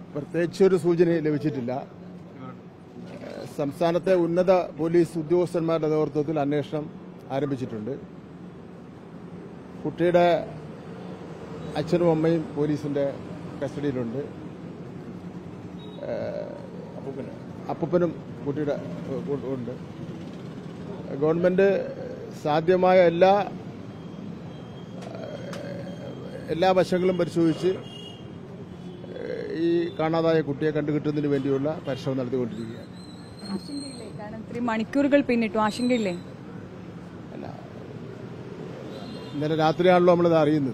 പ്രത്യേകിച്ച് ഒരു സൂചന ലഭിച്ചിട്ടില്ല ഏഹ് സംസ്ഥാനത്തെ ഉന്നത പോലീസ് ഉദ്യോഗസ്ഥന്മാരുടെ നേതൃത്വത്തിൽ അന്വേഷണം ആരംഭിച്ചിട്ടുണ്ട് കുട്ടിയുടെ അച്ഛനും അമ്മയും പോലീസിന്റെ കസ്റ്റഡിയിലുണ്ട് ഏഹ് അപ്പൂപ്പനും കുട്ടിയുടെ ഏഹ് ഉണ്ട് ഗവൺമെന്റ് സാധ്യമായ എല്ലാ എല്ലാ വശങ്ങളും പരിശോധിച്ച് ഏഹ് ഈ കാണാതായ കുട്ടിയെ കണ്ടുകിട്ടുന്നതിന് വേണ്ടിയുള്ള പരിശ്രമം നടത്തിക്കൊണ്ടിരിക്കുകയാണ് ആശങ്കയില്ലേ കാരണം ഇത്രയും മണിക്കൂറുകൾ പിന്നിട്ടു ആശങ്കയില്ലേ അല്ല ഇന്നലെ രാത്രിയാണല്ലോ നമ്മളിത് അറിയുന്നത്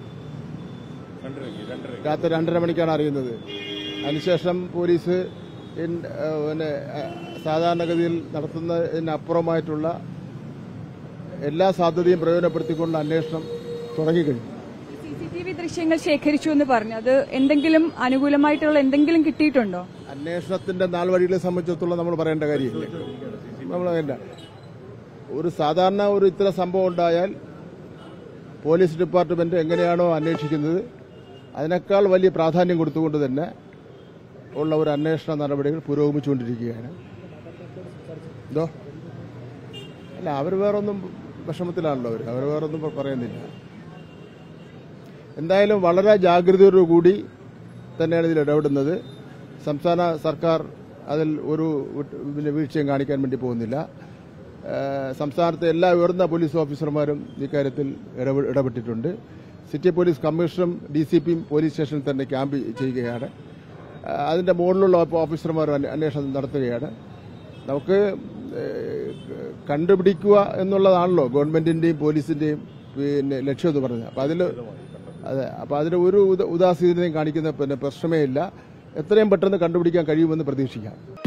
രാത്രി രണ്ടര മണിക്കാണ് അറിയുന്നത് അതിനുശേഷം പോലീസ് ഇൻ- ഏഹ് പിന്നെ ഏഹ് സാധാരണഗതിയിൽ നടത്തുന്നതിനപ്പുറമായിട്ടുള്ള എല്ലാ സാധ്യതയും പ്രയോജനപ്പെടുത്തിക്കൊണ്ടുള്ള അന്വേഷണം തുടങ്ങിക്കഴിഞ്ഞു സി സി ടി വി ദൃശ്യങ്ങൾ ശേഖരിച്ചു എന്ന് പറഞ്ഞു അത് എന്തെങ്കിലും അനുകൂലമായിട്ടുള്ള എന്തെങ്കിലും കിട്ടിയിട്ടുണ്ടോ അന്വേഷണത്തിന്റെ നാൾ വഴികളെ സംബന്ധിച്ചിടത്തോളം നമ്മൾ പറയേണ്ട കാര്യമില്ല നമ്മൾ വേണ്ട ഒരു സാധാരണ ഒരു ഇത്തരം സംഭവം ഉണ്ടായാൽ പോലീസ് ഡിപ്പാർട്ട്മെന്റ് എങ്ങനെയാണോ അന്വേഷിക്കുന്നത് അതിനേക്കാൾ വലിയ പ്രാധാന്യം കൊടുത്തുകൊണ്ട് തന്നെ ഉള്ള ഒരു അന്വേഷണ നടപടികൾ പുരോഗമിച്ചുകൊണ്ടിരിക്കുകയാണ് എന്തോ അല്ല അവർ വേറൊന്നും വിഷമത്തിലാണല്ലോ അവർ അവർ വേറൊന്നും പറയുന്നില്ല എന്തായാലും വളരെ ജാഗ്രതയോടുകൂടി തന്നെയാണ് ഇതിൽ ഇടപെടുന്നത് സംസ്ഥാന സർക്കാർ അതിൽ ഒരു വിട്ട് പിന്നെ വീഴ്ചയും കാണിക്കാൻ വേണ്ടി പോകുന്നില്ല ഏഹ് സംസ്ഥാനത്തെ എല്ലാ ഉയർന്ന പോലീസ് ഓഫീസർമാരും ഇക്കാര്യത്തിൽ ഇടപെ- ഇടപെട്ടിട്ടുണ്ട് സിറ്റി പോലീസ് കമ്മീഷണറും ഡി സി പിയും പോലീസ് സ്റ്റേഷനിൽ തന്നെ ക്യാമ്പ് ചെയ്യുകയാണ് ഏഹ് അതിന്റെ മുകളിലുള്ള ഓഫീസർമാരും അന്വേ- അന്വേഷണം നടത്തുകയാണ് നമുക്ക് ഏഹ് കണ്ടുപിടിക്കുക എന്നുള്ളതാണല്ലോ ഗവൺമെന്റിന്റെയും പോലീസിന്റെയും പിന്നെ ലക്ഷ്യം എന്ന് പറഞ്ഞത് അപ്പൊ അതിൽ അതെ അപ്പൊ അതിന് ഒരു ഉദ- ഉദാസീനതയും കാണിക്കുന്ന പിന്നെ പ്രശ്നമേ ഇല്ല എത്രയും പെട്ടെന്ന് കണ്ടുപിടിക്കാൻ കഴിയുമെന്ന് പ്രതീക്ഷിക്കാം